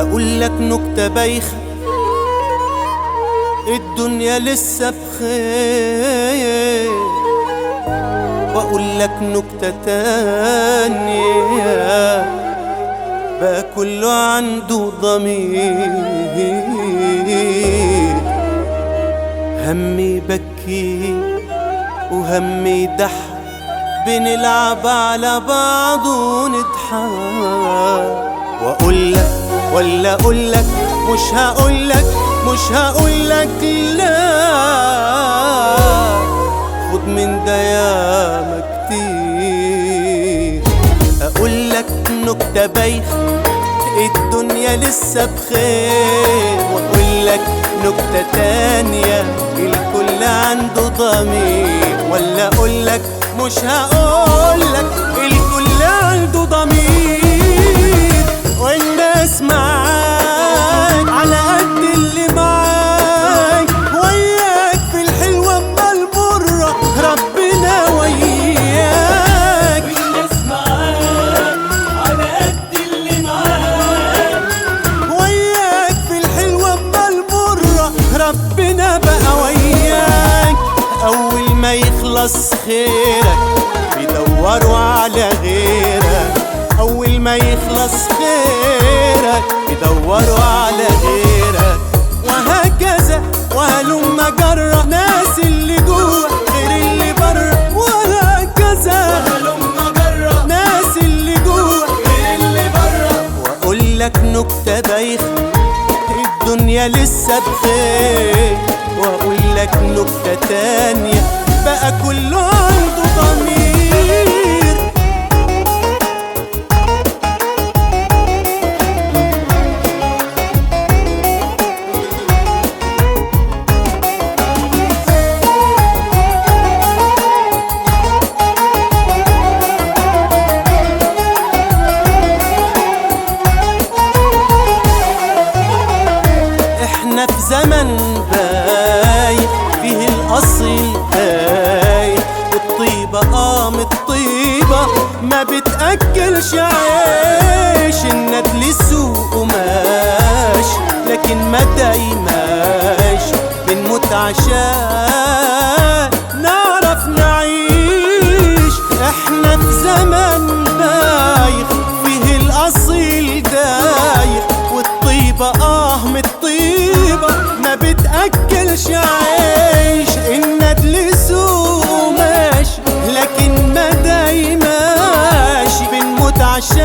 واقول لك نكتة بايخة الدنيا لسه بخير واقول لك نكتة تانية بقى كله عنده ضمير همي بكي وهمي ضحك بنلعب على بعض ونضحك واقول لك ولا اقول لك مش هقول لك مش هقول لك لا خد من ده ياما كتير اقول لك نكتة بايخة الدنيا لسه بخير واقول لك نكتة تانية الكل عنده ضمير ولا اقول لك مش هقول لك الكل عنده ضمير والناس معاك على قد اللي معاك وياك في الحلوة اما المرة ربنا وياك الناس معاك على قد اللي معاك وياك في الحلوة اما المرة ربنا بقى وياك أول ما يخلص خيرك بيدوروا على غيرك أول ما يخلص خيرك بيدوروا على غيرك وهكذا وهلم جرة ناس اللي جوه غير اللي بره وهكذا هلم جرة ناس اللي جوه غير اللي برا واقول لك نكتة بايخة الدنيا لسه بخير واقول لك نكتة تانية بقى كله عنده ضمير احنا في زمن بايخ فيه الاصيل تايه والطيبة قامت طيبة ما بتأكلش عيش الندل سوق وماش لكن ما دايماش بنموت عشان نعرف نعيش احنا في زمن بايخ فيه الاصيل دايخ والطيبة اه من الطيبة ما بتأكلش عيش الندل سوق ماشي لكن ما دايماش بنموت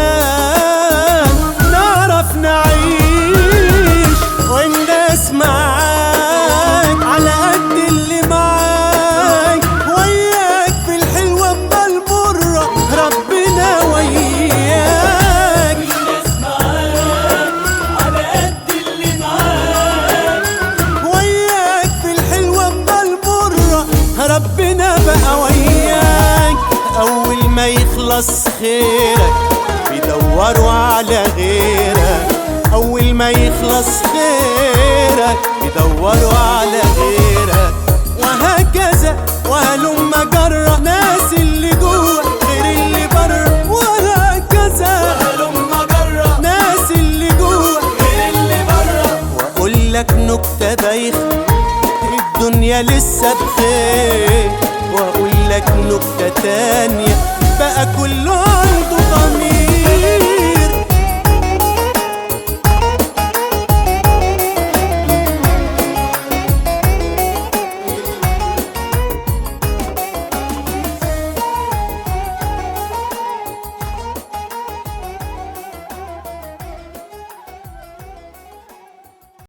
عشان نعرف نعيش والناس معاك على قد اللي معاك وياك في الحلوة اما المرة ربنا وياك الناس معاك على قد اللي معاك وياك في الحلوة اما المرة ربنا بقى وياك أول ما يخلص خيرك بيدوروا على غيرك أول ما يخلص خيرك بيدوروا على غيرك وهكذا وهلم جرة ناس اللي جوه غير اللي بره وهكذا هلم جرة ناس اللي جوه غير اللي برا واقول لك نكتة بايخة الدنيا لسه بخير واقول لك نكتة تانية بقى كله عنده ضمير